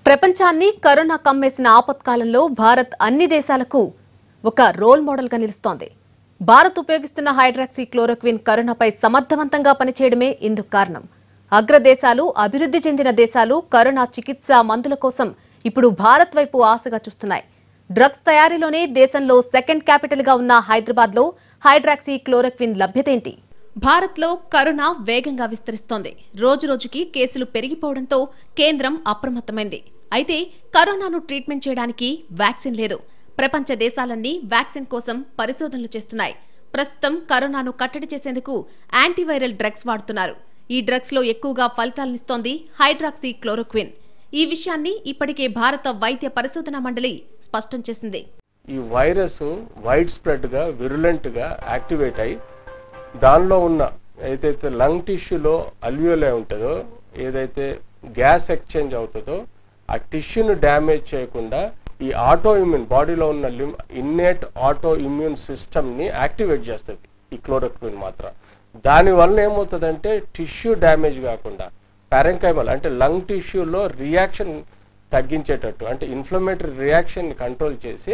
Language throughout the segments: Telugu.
ప్రపంచాన్ని కరోనా కమ్మేసిన ఆపత్కాలంలో భారత్ అన్ని దేశాలకు ఒక రోల్ మోడల్ గా నిలుస్తోంది భారత్ ఉపయోగిస్తున్న హైడ్రాక్సీ క్లోరోక్విన్ కరోనాపై సమర్థవంతంగా పనిచేయడమే ఇందుకు కారణం అగ్రదేశాలు అభివృద్ధి చెందిన దేశాలు కరోనా చికిత్స మందుల కోసం ఇప్పుడు భారత్ వైపు ఆశగా చూస్తున్నాయి డ్రగ్స్ తయారీలోనే దేశంలో సెకండ్ క్యాపిటల్ గా ఉన్న హైదరాబాద్ లో హైడ్రాక్సీ క్లోరోక్విన్ లభ్యతేంటి భారత్ లో కరోనా వేగంగా విస్తరిస్తోంది రోజు రోజుకి కేసులు పెరిగిపోవడంతో కేంద్రం అప్రమత్తమైంది అయితే కరోనాను ట్రీట్మెంట్ చేయడానికి వ్యాక్సిన్ లేదు ప్రపంచ దేశాలన్నీ వ్యాక్సిన్ కోసం పరిశోధనలు చేస్తున్నాయి ప్రస్తుతం కరోనాను కట్టడి చేసేందుకు యాంటీవైరల్ డ్రగ్స్ వాడుతున్నారు ఈ డ్రగ్స్ లో ఎక్కువగా ఫలితాలనిస్తోంది హైడ్రాక్సీ క్లోరోక్విన్ ఈ విషయాన్ని ఇప్పటికే భారత వైద్య పరిశోధన మండలి స్పష్టం చేసింది ఈ వైరస్ వైడ్ స్ప్రెడ్ గా విరులెంట్ గా యాక్టివేట్ అయి దానిలో ఉన్న ఏదైతే లంగ్ టిష్యూలో అల్వియోలే ఉంటుందో ఏదైతే గ్యాస్ ఎక్స్చేంజ్ అవుతుందో ఆ టిష్యూను డ్యామేజ్ చేయకుండా ఈ ఆటో ఇమ్యూన్ బాడీలో ఉన్న ఇన్నేట్ ఆటో ఇమ్యూన్ సిస్టమ్ ని యాక్టివేట్ చేస్తుంది ఈ క్లోరోక్విన్ మాత్రం దాని వలన ఏమవుతుందంటే టిష్యూ డ్యామేజ్ కాకుండా పారెంకైమల్ అంటే లంగ్ టిష్యూలో రియాక్షన్ తగ్గించేటట్టు అంటే ఇన్ఫ్లమేటరీ రియాక్షన్ ని కంట్రోల్ చేసి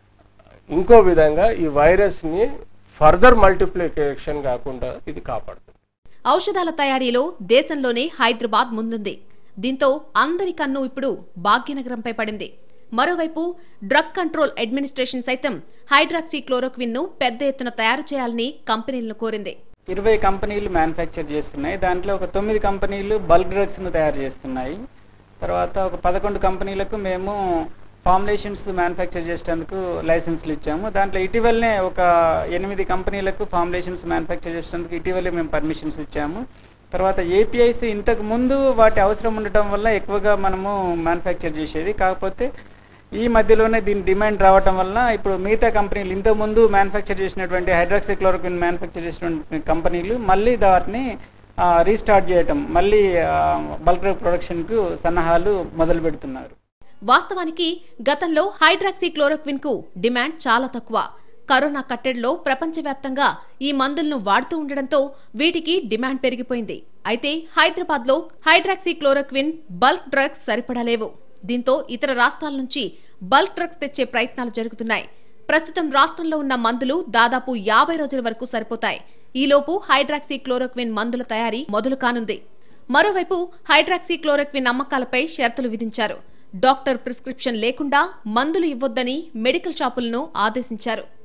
ఇంకో విధంగా ఈ వైరస్ ని ఫర్దర్ మల్టిప్లికేషన్ కాకుండా ఇది కాపాడుతుంది ఔషధాల తయారీలో దేశంలోనే హైదరాబాద్ ముందుంది దీంతో అందరి కన్ను ఇప్పుడు భాగ్యనగరంపై పడింది మరోవైపు డ్రగ్ కంట్రోల్ అడ్మినిస్ట్రేషన్ సైతం హైడ్రాక్సీ క్లోరోక్విన్ ను పెద్ద ఎత్తున తయారు చేయాలని కంపెనీలను కోరింది ఇరవై కంపెనీలు మ్యానుఫ్యాక్చర్ చేస్తున్నాయి దాంట్లో ఒక తొమ్మిది కంపెనీలు బల్క్ డ్రగ్స్ ను తయారు చేస్తున్నాయి తర్వాత ఒక పదకొండు కంపెనీలకు మేము ఫార్ములేషన్స్ మ్యానుఫ్యాక్చర్ చేసేందుకు లైసెన్స్లు ఇచ్చాము దాంట్లో ఇటీవలనే ఒక ఎనిమిది కంపెనీలకు ఫార్ములేషన్స్ మ్యానుఫ్యాక్చర్ చేసేందుకు ఇటీవలే మేము పర్మిషన్స్ ఇచ్చాము తర్వాత ఏపీఐస్ ఇంతకు ముందు వాటి అవసరం ఉండటం వల్ల ఎక్కువగా మనము మ్యానుఫ్యాక్చర్ చేసేది కాకపోతే ఈ మధ్యలోనే దీని డిమాండ్ రావటం వల్ల ఇప్పుడు మిగతా కంపెనీలు ఇంతకు ముందు మ్యానుఫ్యాక్చర్ చేసినటువంటి హైడ్రాక్సిక్లోరోక్విన్ మ్యానుఫ్యాక్చర్ చేసినటువంటి కంపెనీలు మళ్ళీ వాటిని రీస్టార్ట్ చేయటం మళ్ళీ బల్క్ ప్రొడక్షన్ కు సన్నాహాలు మొదలు పెడుతున్నారు వాస్తవానికి గతంలో హైడ్రాక్సీ క్లోరోక్విన్ కు డిమాండ్ చాలా తక్కువ కరోనా కట్టడిలో ప్రపంచవ్యాప్తంగా ఈ మందులను వాడుతూ ఉండడంతో వీటికి డిమాండ్ పెరిగిపోయింది అయితే హైదరాబాద్ లో హైడ్రాక్సీ క్లోరోక్విన్ బల్క్ డ్రగ్స్ సరిపడలేవు దీంతో ఇతర రాష్ట్రాల నుంచి బల్క్ డ్రగ్స్ తెచ్చే ప్రయత్నాలు జరుగుతున్నాయి ప్రస్తుతం రాష్ట్రంలో ఉన్న మందులు దాదాపు యాభై రోజుల వరకు సరిపోతాయి ఈలోపు హైడ్రాక్సీ క్లోరోక్విన్ మందుల తయారీ మొదలు కానుంది మరోవైపు హైడ్రాక్సీ క్లోరోక్విన్ అమ్మకాలపై షరతులు విధించారు డాక్టర్ ప్రిస్క్రిప్షన్ లేకుండా మందులు ఇవ్వొద్దని మెడికల్ షాపులను ఆదేశించారు